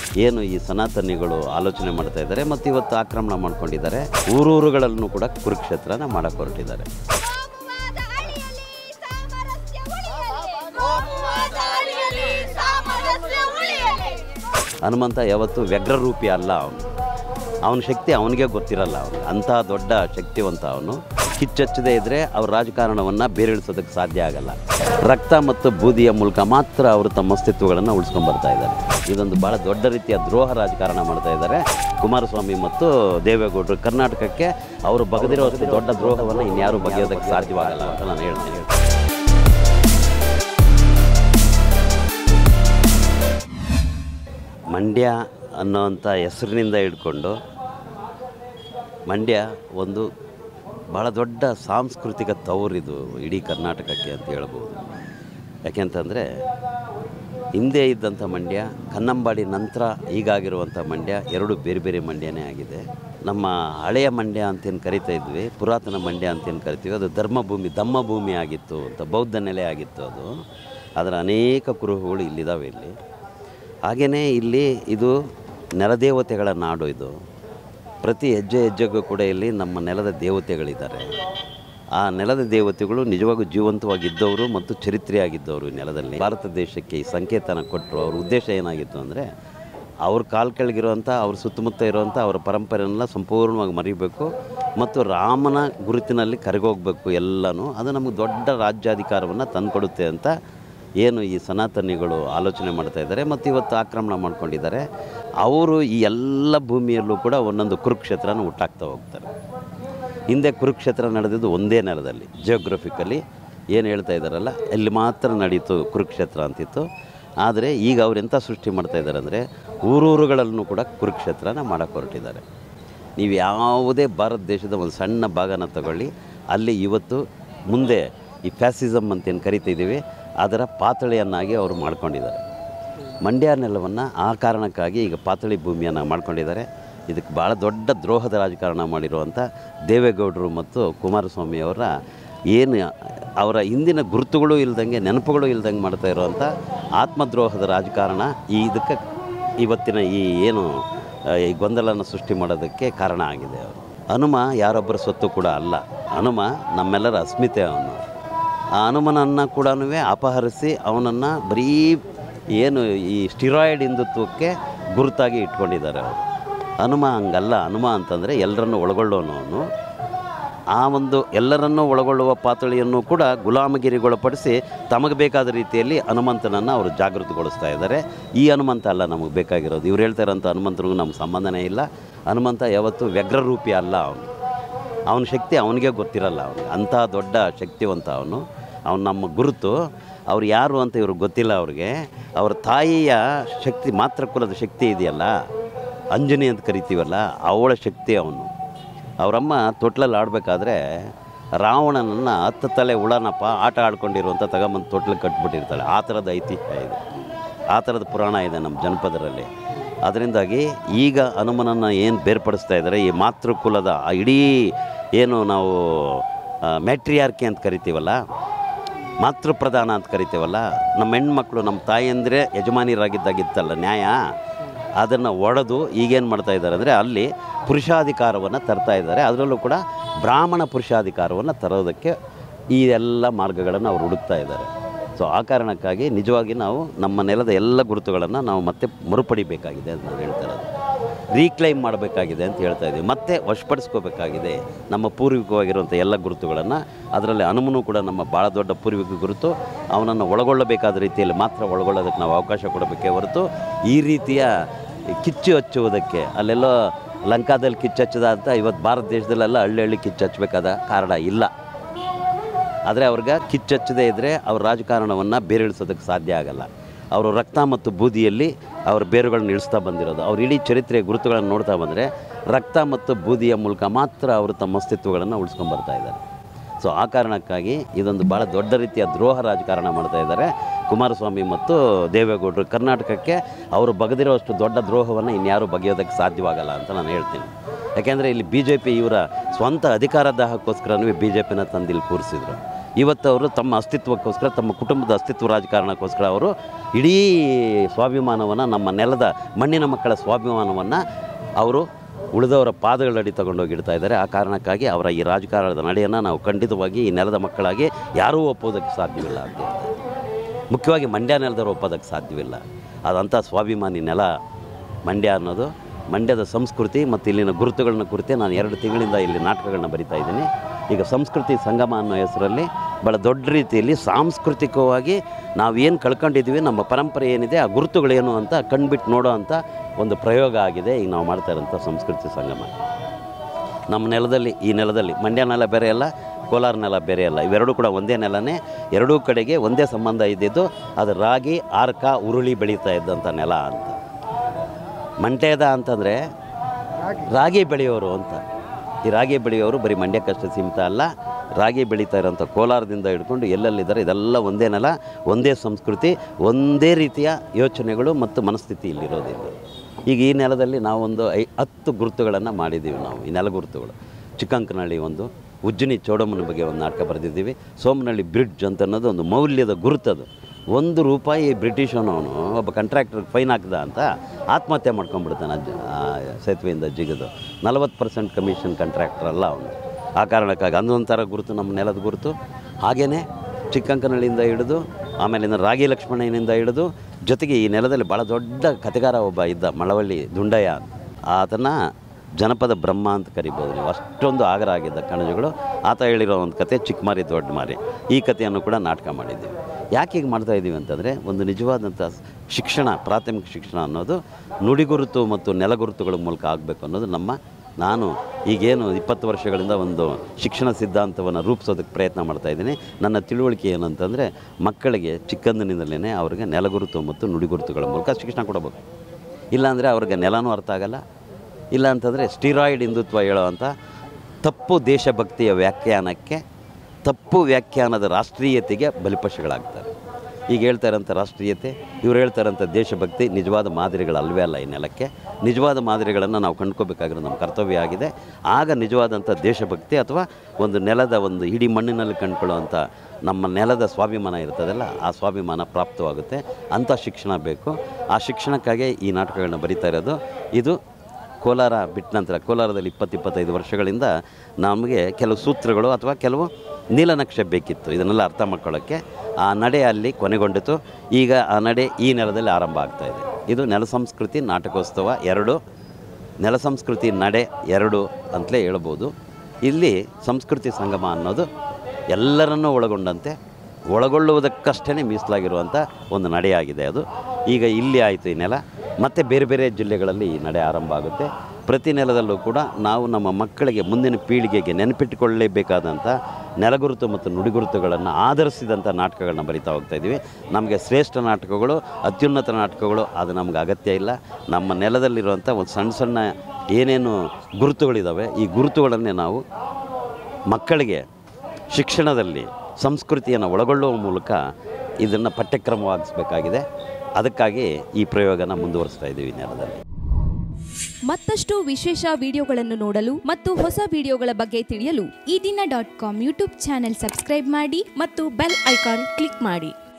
ಏನು ಈ ಸನಾತನಿಗಳು ಆಲೋಚನೆ ಮಾಡ್ತಾ ಇದ್ದಾರೆ ಮತ್ತು ಇವತ್ತು ಆಕ್ರಮಣ ಮಾಡ್ಕೊಂಡಿದ್ದಾರೆ ಊರೂರುಗಳಲ್ಲೂ ಕೂಡ ಕುರುಕ್ಷೇತ್ರನ ಮಾಡಕ್ಕೆ ಹೊರಟಿದ್ದಾರೆ ಕೋಮುವಾದ ಅಳಿಯಲಿ ಸಾಮರಸ್ಯ ಉಳಿಯಲಿ ಕೋಮುವಾದ ಅಳಿಯಲಿ ಸಾಮರಸ್ಯ ಉಳಿಯಲಿ ಹನುಮಂತ ಯಾವತ್ತೂ ವ್ಯಗ್ರರೂಪಿ ಅಲ್ಲ ಅವನು ಅವನ ಶಕ್ತಿ ಅವನಿಗೆ ಗೊತ್ತಿರಲ್ಲ ಅವನು ಅಂಥ ದೊಡ್ಡ ಶಕ್ತಿವಂತ ಅವನು ಕಿಚ್ಚಚ್ಚದೇ ಇದ್ದರೆ ಅವ್ರ ರಾಜಕಾರಣವನ್ನು ಬೇರಿಳಿಸೋದಕ್ಕೆ ಸಾಧ್ಯ ಆಗಲ್ಲ ರಕ್ತ ಮತ್ತು ಬೂದಿಯ ಮೂಲಕ ಮಾತ್ರ ಅವರು ತಮ್ಮ ಅಸ್ತಿತ್ವಗಳನ್ನು ಉಳಿಸ್ಕೊಂಡು ಬರ್ತಾ ಇದ್ದಾರೆ ಇದೊಂದು ಭಾಳ ದೊಡ್ಡ ರೀತಿಯ ದ್ರೋಹ ರಾಜಕಾರಣ ಮಾಡ್ತಾ ಇದ್ದಾರೆ ಕುಮಾರಸ್ವಾಮಿ ಮತ್ತು ದೇವೇಗೌಡರು ಕರ್ನಾಟಕಕ್ಕೆ ಅವರು ಬಗೆದಿರುವಷ್ಟು ದೊಡ್ಡ ದ್ರೋಹವನ್ನು ಇನ್ಯಾರು ಬಗೆಯೋದಕ್ಕೆ ಸಾಧ್ಯವಾಗಲ್ಲ ಅಂತ ನಾನು ಹೇಳ್ತೀನಿ ಮಂಡ್ಯ ಅನ್ನೋವಂಥ ಹೆಸರಿನಿಂದ ಹಿಡ್ಕೊಂಡು ಮಂಡ್ಯ ಒಂದು ಭಾಳ ದೊಡ್ಡ ಸಾಂಸ್ಕೃತಿಕ ತವರಿದು ಇಡೀ ಕರ್ನಾಟಕಕ್ಕೆ ಅಂತ ಹೇಳ್ಬೋದು ಯಾಕೆಂತಂದರೆ ಹಿಂದೆ ಇದ್ದಂಥ ಮಂಡ್ಯ ಕನ್ನಂಬಾಡಿ ನಂತರ ಈಗಾಗಿರುವಂಥ ಮಂಡ್ಯ ಎರಡು ಬೇರೆ ಬೇರೆ ಮಂಡ್ಯನೇ ಆಗಿದೆ ನಮ್ಮ ಹಳೆಯ ಮಂಡ್ಯ ಅಂತೇನು ಕರಿತಾ ಇದ್ವಿ ಪುರಾತನ ಮಂಡ್ಯ ಅಂತೇನು ಕರಿತೀವಿ ಅದು ಧರ್ಮಭೂಮಿ ದಮ್ಮ ಭೂಮಿ ಆಗಿತ್ತು ಅಂತ ಬೌದ್ಧ ನೆಲೆ ಆಗಿತ್ತು ಅದು ಅದರ ಅನೇಕ ಕುರುಹುಗಳು ಇಲ್ಲಿದ್ದಾವೆ ಇಲ್ಲಿ ಹಾಗೆಯೇ ಇಲ್ಲಿ ಇದು ನೆಲದೇವತೆಗಳ ನಾಡು ಇದು ಪ್ರತಿ ಹೆಜ್ಜೆ ಹೆಜ್ಜೆಗೂ ಕೂಡ ಇಲ್ಲಿ ನಮ್ಮ ನೆಲದ ದೇವತೆಗಳಿದ್ದಾರೆ ಆ ನೆಲದ ದೇವತೆಗಳು ನಿಜವಾಗೂ ಜೀವಂತವಾಗಿದ್ದವರು ಮತ್ತು ಚರಿತ್ರೆಯಾಗಿದ್ದವರು ಈ ನೆಲದಲ್ಲಿ ಭಾರತ ದೇಶಕ್ಕೆ ಈ ಸಂಕೇತನ ಕೊಟ್ಟರು ಅವ್ರ ಉದ್ದೇಶ ಏನಾಗಿತ್ತು ಅಂದರೆ ಅವ್ರ ಕಾಲ್ ಕೆಳಗಿರುವಂಥ ಅವ್ರ ಸುತ್ತಮುತ್ತ ಇರುವಂಥ ಅವರ ಪರಂಪರೆಯನ್ನೆಲ್ಲ ಸಂಪೂರ್ಣವಾಗಿ ಮರಿಬೇಕು ಮತ್ತು ರಾಮನ ಗುರುತಿನಲ್ಲಿ ಕರಗೋಗ್ಬೇಕು ಎಲ್ಲನೂ ಅದು ನಮಗೆ ದೊಡ್ಡ ರಾಜ್ಯಾಧಿಕಾರವನ್ನು ತಂದುಕೊಡುತ್ತೆ ಅಂತ ಏನು ಈ ಸನಾತನಿಗಳು ಆಲೋಚನೆ ಮಾಡ್ತಾ ಇದ್ದಾರೆ ಮತ್ತು ಇವತ್ತು ಆಕ್ರಮಣ ಮಾಡ್ಕೊಂಡಿದ್ದಾರೆ ಅವರು ಈ ಎಲ್ಲ ಭೂಮಿಯಲ್ಲೂ ಕೂಡ ಒಂದೊಂದು ಕುರುಕ್ಷೇತ್ರನ ಹುಟ್ಟಾಕ್ತಾ ಹೋಗ್ತಾರೆ ಹಿಂದೆ ಕುರುಕ್ಷೇತ್ರ ನಡೆದಿದ್ದು ಒಂದೇ ನೆಲದಲ್ಲಿ ಜಿಯೋಗ್ರಫಿಕಲಿ ಏನು ಹೇಳ್ತಾ ಇದ್ದಾರಲ್ಲ ಇಲ್ಲಿ ಮಾತ್ರ ನಡೀತು ಕುರುಕ್ಷೇತ್ರ ಅಂತಿತ್ತು ಆದರೆ ಈಗ ಅವ್ರು ಎಂಥ ಸೃಷ್ಟಿ ಮಾಡ್ತಾ ಇದ್ದಾರೆ ಅಂದರೆ ಊರೂರುಗಳಲ್ಲೂ ಕೂಡ ಕುರುಕ್ಷೇತ್ರನ ಮಾಡಕ್ಕೆ ಹೊರಟಿದ್ದಾರೆ ನೀವು ಯಾವುದೇ ಭಾರತ ದೇಶದ ಒಂದು ಸಣ್ಣ ಭಾಗನ ತಗೊಳ್ಳಿ ಅಲ್ಲಿ ಇವತ್ತು ಮುಂದೆ ಈ ಫ್ಯಾಸಿಸಮ್ ಅಂತೇನು ಕರಿತಿದ್ದೀವಿ ಅದರ ಪಾತಳಿಯನ್ನಾಗಿ ಅವರು ಮಾಡ್ಕೊಂಡಿದ್ದಾರೆ ಮಂಡ್ಯ ನೆಲವನ್ನು ಆ ಕಾರಣಕ್ಕಾಗಿ ಈಗ ಪಾತಳಿ ಭೂಮಿಯನ್ನು ಮಾಡ್ಕೊಂಡಿದ್ದಾರೆ ಇದಕ್ಕೆ ಭಾಳ ದೊಡ್ಡ ದ್ರೋಹದ ರಾಜಕಾರಣ ಮಾಡಿರುವಂಥ ದೇವೇಗೌಡರು ಮತ್ತು ಕುಮಾರಸ್ವಾಮಿ ಅವರ ಏನು ಅವರ ಹಿಂದಿನ ಗುರುತುಗಳು ಇಲ್ದಂಗೆ ನೆನಪುಗಳು ಇಲ್ದಂಗೆ ಮಾಡ್ತಾ ಇರುವಂಥ ಆತ್ಮದ್ರೋಹದ ರಾಜಕಾರಣ ಈ ಇದಕ್ಕೆ ಇವತ್ತಿನ ಈ ಏನು ಆ, ಈ ಗೊಂದಲನ ಸೃಷ್ಟಿ ಮಾಡೋದಕ್ಕೆ ಕಾರಣ ಆಗಿದೆ ಅವರು ಹನುಮ ಯಾರೊಬ್ಬರ ಸ್ವತ್ತು ಕೂಡ ಅಲ್ಲ ಹನುಮ ನಮ್ಮೆಲ್ಲರ ಅಸ್ಮಿತೆ ಅವನು ಆ ಹನುಮನನ್ನು ಕೂಡ ಅಪಹರಿಸಿ ಅವನನ್ನು ಬರೀ ಏನು ಈ ಸ್ಟಿರಾಯ್ಡ್ ಹಿಂದುತ್ವಕ್ಕೆ ಗುರುತಾಗಿ ಇಟ್ಕೊಂಡಿದ್ದಾರೆ ಅವರು ಹನುಮ ಹಂಗಲ್ಲ ಹನುಮ ಅಂತಂದರೆ ಎಲ್ಲರನ್ನು ಒಳಗೊಳ್ಳೋನು ಅವನು ಆ ಒಂದು ಎಲ್ಲರನ್ನೂ ಒಳಗೊಳ್ಳುವ ಪಾತಳಿಯನ್ನು ಕೂಡ ಗುಲಾಮಗಿರಿಗೊಳಪಡಿಸಿ ತಮಗೆ ಬೇಕಾದ ರೀತಿಯಲ್ಲಿ ಹನುಮಂತನನ್ನು ಅವರು ಜಾಗೃತಗೊಳಿಸ್ತಾ ಇದ್ದಾರೆ ಈ ಹನುಮಂತ ಅಲ್ಲ ನಮಗೆ ಬೇಕಾಗಿರೋದು ಇವ್ರು ಹೇಳ್ತಾ ಇರೋಂಥ ಹನುಮಂತರಿಗೂ ನಮ್ಗೆ ಸಂಬಂಧನೇ ಇಲ್ಲ ಹನುಮಂತ ಯಾವತ್ತೂ ವ್ಯಗ್ರರೂಪಿ ಅಲ್ಲ ಅವನು ಅವನ ಶಕ್ತಿ ಅವನಿಗೆ ಗೊತ್ತಿರಲ್ಲ ಅವನಿಗೆ ಅಂಥ ದೊಡ್ಡ ಶಕ್ತಿವಂತ ಅವನು ಅವನು ನಮ್ಮ ಗುರುತು ಅವ್ರು ಯಾರು ಅಂತ ಇವ್ರಿಗೆ ಗೊತ್ತಿಲ್ಲ ಅವ್ರಿಗೆ ಅವ್ರ ತಾಯಿಯ ಶಕ್ತಿ ಮಾತ್ರ ಕುಲದ ಶಕ್ತಿ ಇದೆಯಲ್ಲ ಅಂಜನಿ ಅಂತ ಕರಿತೀವಲ್ಲ ಅವಳ ಶಕ್ತಿ ಅವನು ಅವರಮ್ಮ ತೊಟ್ಲಲ್ಲಿ ಆಡಬೇಕಾದ್ರೆ ರಾವಣನನ್ನು ಹತ್ತು ತಲೆ ಉಳನಪ್ಪ ಆಟ ಆಡ್ಕೊಂಡಿರುವಂಥ ತಗೊಂಬಂದು ತೊಟ್ಲಿಗೆ ಕಟ್ಬಿಟ್ಟಿರ್ತಾಳೆ ಆ ಥರದ ಐತಿಹ್ಯ ಇದೆ ಆ ಥರದ ಪುರಾಣ ಇದೆ ನಮ್ಮ ಜನಪದರಲ್ಲಿ ಅದರಿಂದಾಗಿ ಈಗ ಹನುಮನನ್ನು ಏನು ಬೇರ್ಪಡಿಸ್ತಾ ಇದ್ದಾರೆ ಈ ಮಾತೃಕುಲದ ಆ ಇಡೀ ಏನು ನಾವು ಮ್ಯಾಟ್ರಿಯಾರ್ಕಿ ಅಂತ ಕರಿತೀವಲ್ಲ ಮಾತೃಪ್ರಧಾನ ಅಂತ ಕರಿತೀವಲ್ಲ ನಮ್ಮ ಹೆಣ್ಮಕ್ಳು ನಮ್ಮ ತಾಯಂದರೆ ಯಜಮಾನಿರಾಗಿದ್ದಾಗಿತ್ತಲ್ಲ ನ್ಯಾಯ ಅದನ್ನು ಒಡೆದು ಈಗೇನು ಮಾಡ್ತಾ ಇದ್ದಾರೆ ಅಂದರೆ ಅಲ್ಲಿ ಪುರುಷಾಧಿಕಾರವನ್ನು ತರ್ತಾ ಇದ್ದಾರೆ ಅದರಲ್ಲೂ ಕೂಡ ಬ್ರಾಹ್ಮಣ ಪುರುಷಾಧಿಕಾರವನ್ನು ತರೋದಕ್ಕೆ ಈ ಎಲ್ಲ ಮಾರ್ಗಗಳನ್ನು ಅವರು ಹುಡುಕ್ತಾ ಇದ್ದಾರೆ ಸೊ ಆ ಕಾರಣಕ್ಕಾಗಿ ನಿಜವಾಗಿ ನಾವು ನಮ್ಮ ನೆಲದ ಎಲ್ಲ ಗುರುತುಗಳನ್ನು ನಾವು ಮತ್ತೆ ಮರುಪಡಿಬೇಕಾಗಿದೆ ಅಂತ ನಾನು ಹೇಳ್ತಾ ಇರೋದು ರೀಕ್ಲೈಮ್ ಮಾಡಬೇಕಾಗಿದೆ ಅಂತ ಹೇಳ್ತಾ ಇದ್ದೀವಿ ಮತ್ತೆ ವಶಪಡಿಸ್ಕೋಬೇಕಾಗಿದೆ ನಮ್ಮ ಪೂರ್ವಿಕವಾಗಿರುವಂಥ ಎಲ್ಲ ಗುರುತುಗಳನ್ನು ಅದರಲ್ಲಿ ಹನುಮನು ಕೂಡ ನಮ್ಮ ಭಾಳ ದೊಡ್ಡ ಪೂರ್ವಿಕ ಗುರುತು ಅವನನ್ನು ಒಳಗೊಳ್ಳಬೇಕಾದ ರೀತಿಯಲ್ಲಿ ಮಾತ್ರ ಒಳಗೊಳ್ಳೋದಕ್ಕೆ ನಾವು ಅವಕಾಶ ಕೊಡಬೇಕೇ ಹೊರತು ಈ ರೀತಿಯ ಕಿಚ್ಚು ಹಚ್ಚುವುದಕ್ಕೆ ಅಲ್ಲೆಲ್ಲೋ ಲಂಕಾದಲ್ಲಿ ಕಿಚ್ಚು ಹಚ್ಚದ ಅಂತ ಇವತ್ತು ಭಾರತ ದೇಶದಲ್ಲೆಲ್ಲ ಹಳ್ಳಿ ಹಳ್ಳಿ ಕಿಚ್ಚು ಹಚ್ಚಬೇಕಾದ ಕಾರಣ ಇಲ್ಲ ಆದರೆ ಅವ್ರಿಗೆ ಕಿಚ್ಚಚ್ಚದೇ ಇದ್ದರೆ ಅವ್ರ ರಾಜಕಾರಣವನ್ನು ಬೇರಿಳಿಸೋದಕ್ಕೆ ಸಾಧ್ಯ ಆಗಲ್ಲ ಅವರು ರಕ್ತ ಮತ್ತು ಬೂದಿಯಲ್ಲಿ ಅವ್ರ ಬೇರುಗಳನ್ನ ಇಳಿಸ್ತಾ ಬಂದಿರೋದು ಅವ್ರ ಇಡೀ ಚರಿತ್ರೆಯ ಗುರುತುಗಳನ್ನು ನೋಡ್ತಾ ಬಂದರೆ ರಕ್ತ ಮತ್ತು ಬೂದಿಯ ಮೂಲಕ ಮಾತ್ರ ಅವರು ತಮ್ಮ ಅಸ್ತಿತ್ವಗಳನ್ನು ಉಳಿಸ್ಕೊಂಡು ಬರ್ತಾ ಇದ್ದಾರೆ ಸೊ ಆ ಕಾರಣಕ್ಕಾಗಿ ಇದೊಂದು ಭಾಳ ದೊಡ್ಡ ರೀತಿಯ ದ್ರೋಹ ರಾಜಕಾರಣ ಮಾಡ್ತಾ ಇದ್ದಾರೆ ಕುಮಾರಸ್ವಾಮಿ ಮತ್ತು ದೇವೇಗೌಡರು ಕರ್ನಾಟಕಕ್ಕೆ ಅವರು ಬಗೆದಿರೋಷ್ಟು ದೊಡ್ಡ ದ್ರೋಹವನ್ನು ಇನ್ಯಾರೂ ಬಗೆಯೋದಕ್ಕೆ ಸಾಧ್ಯವಾಗಲ್ಲ ಅಂತ ನಾನು ಹೇಳ್ತೀನಿ ಯಾಕೆಂದರೆ ಇಲ್ಲಿ ಬಿ ಜೆ ಪಿ ಇವರ ಸ್ವಂತ ಅಧಿಕಾರ ದಾಹಕ್ಕೋಸ್ಕರವೇ ಬಿ ಜೆ ಪಿನ ತಂದಿಲ್ಲಿ ಕೂರಿಸಿದ್ರು ಇವತ್ತು ಅವರು ತಮ್ಮ ಅಸ್ತಿತ್ವಕ್ಕೋಸ್ಕರ ತಮ್ಮ ಕುಟುಂಬದ ಅಸ್ತಿತ್ವ ರಾಜಕಾರಣಕ್ಕೋಸ್ಕರ ಅವರು ಇಡೀ ಸ್ವಾಭಿಮಾನವನ್ನು ನಮ್ಮ ನೆಲದ ಮಣ್ಣಿನ ಮಕ್ಕಳ ಸ್ವಾಭಿಮಾನವನ್ನು ಅವರು ಉಳಿದವರ ಪಾದಗಳಡಿ ತಗೊಂಡೋಗಿಡ್ತಾ ಇದ್ದಾರೆ ಆ ಕಾರಣಕ್ಕಾಗಿ ಅವರ ಈ ರಾಜಕಾರಣದ ನಡೆಯನ್ನು ನಾವು ಖಂಡಿತವಾಗಿ ಈ ನೆಲದ ಮಕ್ಕಳಾಗಿ ಯಾರೂ ಒಪ್ಪೋದಕ್ಕೆ ಸಾಧ್ಯವಿಲ್ಲ ಅಂತ ಹೇಳ್ತಾರೆ ಮುಖ್ಯವಾಗಿ ಮಂಡ್ಯ ನೆಲದವರು ಒಪ್ಪೋದಕ್ಕೆ ಸಾಧ್ಯವಿಲ್ಲ ಅದಂಥ ಸ್ವಾಭಿಮಾನಿ ನೆಲ ಮಂಡ್ಯ ಅನ್ನೋದು ಮಂಡ್ಯದ ಸಂಸ್ಕೃತಿ ಮತ್ತು ಇಲ್ಲಿನ ಗುರುತುಗಳನ್ನ ಕುರಿತೆ ನಾನು ಎರಡು ತಿಂಗಳಿಂದ ಇಲ್ಲಿ ನಾಟಕಗಳನ್ನ ಬರಿತಾ ಇದ್ದೀನಿ ಈಗ ಸಂಸ್ಕೃತಿ ಸಂಗಮ ಅನ್ನೋ ಹೆಸರಲ್ಲಿ ಭಾಳ ದೊಡ್ಡ ರೀತಿಯಲ್ಲಿ ಸಾಂಸ್ಕೃತಿಕವಾಗಿ ನಾವೇನು ಕಳ್ಕೊಂಡಿದ್ದೀವಿ ನಮ್ಮ ಪರಂಪರೆ ಏನಿದೆ ಆ ಗುರುತುಗಳೇನು ಅಂತ ಕಣ್ಬಿಟ್ಟು ನೋಡೋ ಅಂಥ ಒಂದು ಪ್ರಯೋಗ ಆಗಿದೆ ಈಗ ನಾವು ಮಾಡ್ತಾ ಇರೋಂಥ ಸಂಸ್ಕೃತಿ ಸಂಗಮ ನಮ್ಮ ನೆಲದಲ್ಲಿ ಈ ನೆಲದಲ್ಲಿ ಮಂಡ್ಯ ನೆಲ ಬೇರೆ ಅಲ್ಲ ಕೋಲಾರ ನೆಲ ಬೇರೆ ಅಲ್ಲ ಇವೆರಡೂ ಕೂಡ ಒಂದೇ ನೆಲನೇ ಎರಡೂ ಕಡೆಗೆ ಒಂದೇ ಸಂಬಂಧ ಇದ್ದಿದ್ದು ಅದು ರಾಗಿ ಆರ್ಕ ಉರುಳಿ ಬೆಳೀತಾ ಇದ್ದಂಥ ನೆಲ ಅಂತ ಮಂಡ್ಯದ ಅಂತಂದರೆ ರಾಗಿ ಬೆಳೆಯೋರು ಅಂತ ಈ ರಾಗಿ ಬೆಳೆಯೋರು ಬರೀ ಮಂಡ್ಯಕ್ಕಷ್ಟೇ ಸೀಮಿತ ಅಲ್ಲ ರಾಗಿ ಬೆಳೀತಾ ಇರೋಂಥ ಕೋಲಾರದಿಂದ ಹಿಡ್ಕೊಂಡು ಎಲ್ಲೆಲ್ಲಿದ್ದಾರೆ ಇದೆಲ್ಲ ಒಂದೇ ನೆಲ ಒಂದೇ ಸಂಸ್ಕೃತಿ ಒಂದೇ ರೀತಿಯ ಯೋಚನೆಗಳು ಮತ್ತು ಮನಸ್ಥಿತಿ ಇಲ್ಲಿರೋದಿಲ್ಲ ಈಗ ಈ ನೆಲದಲ್ಲಿ ನಾವೊಂದು ಐ ಹತ್ತು ಗುರುತುಗಳನ್ನು ಮಾಡಿದ್ದೀವಿ ನಾವು ಈ ನೆಲ ಗುರುತುಗಳು ಚಿಕ್ಕಂಕನಹಳ್ಳಿ ಒಂದು ಉಜ್ಜಿನಿ ಚೌಡಮ್ಮನ ಬಗ್ಗೆ ಒಂದು ನಾಟಕ ಬರೆದಿದ್ದೀವಿ ಸೋಮನಹಳ್ಳಿ ಬ್ರಿಡ್ಜ್ ಅಂತ ಅನ್ನೋದು ಒಂದು ಮೌಲ್ಯದ ಗುರುತದು ಒಂದು ರೂಪಾಯಿ ಬ್ರಿಟಿಷನು ಅವನು ಒಬ್ಬ ಕಾಂಟ್ರಾಕ್ಟರ್ಗೆ ಫೈನ್ ಹಾಕ್ದ ಅಂತ ಆತ್ಮಹತ್ಯೆ ಮಾಡ್ಕೊಂಡ್ಬಿಡ್ತಾನೆ ಅಜ್ಜ ಆ ಸೇತುವೆಯಿಂದ ಜಿಗಿದು ನಲವತ್ತು ಪರ್ಸೆಂಟ್ ಕಮಿಷನ್ ಕಾಂಟ್ರಾಕ್ಟರ್ ಅಲ್ಲ ಅವನು ಆ ಕಾರಣಕ್ಕಾಗಿ ಅದೊಂಥರ ಗುರುತು ನಮ್ಮ ನೆಲದ ಗುರುತು ಹಾಗೆಯೇ ಚಿಕ್ಕಂಕನಹಳ್ಳಿಯಿಂದ ಹಿಡಿದು ಆಮೇಲಿಂದ ರಾಗಿ ಲಕ್ಷ್ಮಣನಿಂದ ಹಿಡಿದು ಜೊತೆಗೆ ಈ ನೆಲದಲ್ಲಿ ಭಾಳ ದೊಡ್ಡ ಕತೆಗಾರ ಒಬ್ಬ ಇದ್ದ ಮಳವಳ್ಳಿ ದುಂಡಯ್ಯ ಅಂತ ಆತನ ಜನಪದ ಬ್ರಹ್ಮ ಅಂತ ಕರಿಬೋದು ನೀವು ಅಷ್ಟೊಂದು ಆಗರ ಆಗಿದ್ದ ಕಣಜಗಳು ಆತ ಹೇಳಿರೋ ಒಂದು ಕತೆ ಚಿಕ್ಕ ಮಾರಿ ದೊಡ್ಡ ಮಾರಿ ಈ ಕಥೆಯನ್ನು ಕೂಡ ನಾಟಕ ಮಾಡಿದ್ದೀವಿ ಯಾಕೆ ಹೀಗೆ ಮಾಡ್ತಾ ಇದ್ದೀವಿ ಅಂತಂದರೆ ಒಂದು ನಿಜವಾದಂಥ ಶಿಕ್ಷಣ ಪ್ರಾಥಮಿಕ ಶಿಕ್ಷಣ ಅನ್ನೋದು ನುಡಿಗುರುತು ಮತ್ತು ನೆಲಗುರುತುಗಳ ಮೂಲಕ ಆಗಬೇಕು ಅನ್ನೋದು ನಮ್ಮ ನಾನು ಈಗೇನು ಇಪ್ಪತ್ತು ವರ್ಷಗಳಿಂದ ಒಂದು ಶಿಕ್ಷಣ ಸಿದ್ಧಾಂತವನ್ನು ರೂಪಿಸೋದಕ್ಕೆ ಪ್ರಯತ್ನ ಮಾಡ್ತಾ ಇದ್ದೀನಿ ನನ್ನ ತಿಳುವಳಿಕೆ ಏನಂತಂದರೆ ಮಕ್ಕಳಿಗೆ ಚಿಕ್ಕಂದಿನಿಂದಲೇ ಅವರಿಗೆ ನೆಲಗುರುತು ಮತ್ತು ನುಡಿಗುರುತುಗಳ ಮೂಲಕ ಶಿಕ್ಷಣ ಕೊಡಬೇಕು ಇಲ್ಲಾಂದರೆ ಅವ್ರಿಗೆ ನೆಲನೂ ಅರ್ಥ ಆಗಲ್ಲ ಇಲ್ಲ ಅಂತಂದರೆ ಸ್ಟಿರಾಯ್ಡ್ ಹಿಂದುತ್ವ ಹೇಳೋವಂಥ ತಪ್ಪು ದೇಶಭಕ್ತಿಯ ವ್ಯಾಖ್ಯಾನಕ್ಕೆ ತಪ್ಪು ವ್ಯಾಖ್ಯಾನದ ರಾಷ್ಟ್ರೀಯತೆಗೆ ಬಲಿಪಶುಗಳಾಗ್ತಾರೆ ಈಗ ಹೇಳ್ತಾ ಇರೋಂಥ ರಾಷ್ಟ್ರೀಯತೆ ಇವ್ರು ಹೇಳ್ತಾ ಇರೋಂಥ ದೇಶಭಕ್ತಿ ನಿಜವಾದ ಮಾದರಿಗಳಲ್ವೇ ಅಲ್ಲ ಈ ನೆಲಕ್ಕೆ ನಿಜವಾದ ಮಾದರಿಗಳನ್ನು ನಾವು ಕಂಡ್ಕೋಬೇಕಾಗಿರೋ ನಮ್ಮ ಕರ್ತವ್ಯ ಆಗಿದೆ ಆಗ ನಿಜವಾದಂಥ ದೇಶಭಕ್ತಿ ಅಥವಾ ಒಂದು ನೆಲದ ಒಂದು ಇಡೀ ಮಣ್ಣಿನಲ್ಲಿ ಕಂಡುಕೊಳ್ಳುವಂಥ ನಮ್ಮ ನೆಲದ ಸ್ವಾಭಿಮಾನ ಇರ್ತದಲ್ಲ ಆ ಸ್ವಾಭಿಮಾನ ಪ್ರಾಪ್ತವಾಗುತ್ತೆ ಅಂಥ ಶಿಕ್ಷಣ ಬೇಕು ಆ ಶಿಕ್ಷಣಕ್ಕಾಗಿ ಈ ನಾಟಕಗಳನ್ನ ಬರಿತಾ ಇರೋದು ಇದು ಕೋಲಾರ ಬಿಟ್ಟ ನಂತರ ಕೋಲಾರದಲ್ಲಿ ಇಪ್ಪತ್ತು ಇಪ್ಪತ್ತೈದು ವರ್ಷಗಳಿಂದ ನಮಗೆ ಕೆಲವು ಸೂತ್ರಗಳು ಅಥವಾ ಕೆಲವು ನೀಲನಕ್ಷೆ ಬೇಕಿತ್ತು ಇದನ್ನೆಲ್ಲ ಅರ್ಥ ಮಾಡ್ಕೊಳ್ಳೋಕ್ಕೆ ಆ ನಡೆ ಅಲ್ಲಿ ಕೊನೆಗೊಂಡಿತು ಈಗ ಆ ನಡೆ ಈ ನೆಲದಲ್ಲಿ ಆರಂಭ ಆಗ್ತಾ ಇದೆ ಇದು ನೆಲ ಸಂಸ್ಕೃತಿ ನಾಟಕೋತ್ಸವ ಎರಡು ನೆಲ ಸಂಸ್ಕೃತಿ ನಡೆ ಎರಡು ಅಂತಲೇ ಹೇಳ್ಬೋದು ಇಲ್ಲಿ ಸಂಸ್ಕೃತಿ ಸಂಗಮ ಅನ್ನೋದು ಎಲ್ಲರನ್ನೂ ಒಳಗೊಂಡಂತೆ ಒಳಗೊಳ್ಳುವುದಕ್ಕಷ್ಟೇ ಮೀಸಲಾಗಿರುವಂಥ ಒಂದು ನಡೆಯಾಗಿದೆ ಅದು ಈಗ ಇಲ್ಲಿ ಆಯಿತು ಈ ನೆಲ ಮತ್ತು ಬೇರೆ ಬೇರೆ ಜಿಲ್ಲೆಗಳಲ್ಲಿ ಈ ನಡೆ ಆರಂಭ ಆಗುತ್ತೆ ಪ್ರತಿ ನೆಲದಲ್ಲೂ ಕೂಡ ನಾವು ನಮ್ಮ ಮಕ್ಕಳಿಗೆ ಮುಂದಿನ ಪೀಳಿಗೆಗೆ ನೆನಪಿಟ್ಟುಕೊಳ್ಳಲೇಬೇಕಾದಂಥ ನೆಲಗುರುತು ಮತ್ತು ನುಡಿಗುರುತುಗಳನ್ನು ಆಧರಿಸಿದಂಥ ನಾಟಕಗಳನ್ನ ಬರಿತಾ ಹೋಗ್ತಾ ಇದ್ದೀವಿ ನಮಗೆ ಶ್ರೇಷ್ಠ ನಾಟಕಗಳು ಅತ್ಯುನ್ನತ ನಾಟಕಗಳು ಅದು ನಮ್ಗೆ ಅಗತ್ಯ ಇಲ್ಲ ನಮ್ಮ ನೆಲದಲ್ಲಿರುವಂಥ ಒಂದು ಸಣ್ಣ ಸಣ್ಣ ಏನೇನು ಗುರುತುಗಳಿದ್ದಾವೆ ಈ ಗುರುತುಗಳನ್ನೇ ನಾವು ಮಕ್ಕಳಿಗೆ ಶಿಕ್ಷಣದಲ್ಲಿ ಸಂಸ್ಕೃತಿಯನ್ನು ಒಳಗೊಳ್ಳುವ ಮೂಲಕ ಇದನ್ನು ಪಠ್ಯಕ್ರಮವಾಗಿಸಬೇಕಾಗಿದೆ ಅದಕ್ಕಾಗಿ ಈ ಪ್ರಯೋಗನ ಮುಂದುವರಿಸ್ತಾ ಇದ್ದೀವಿ ಈ ನೆಲದಲ್ಲಿ ಮತ್ತಷ್ಟು ವಿಶೇಷ ವಿಡಿಯೋಗಳನ್ನು ನೋಡಲು ಮತ್ತು ಹೊಸ ವಿಡಿಯೋಗಳ ಬಗ್ಗೆ ತಿಳಿಯಲು Eedina dot com YouTube channel subscribe ಮಾಡಿ ಮತ್ತು ಬೆಲ್ ಐಕಾನ್ ಕ್ಲಿಕ್ ಮಾಡಿ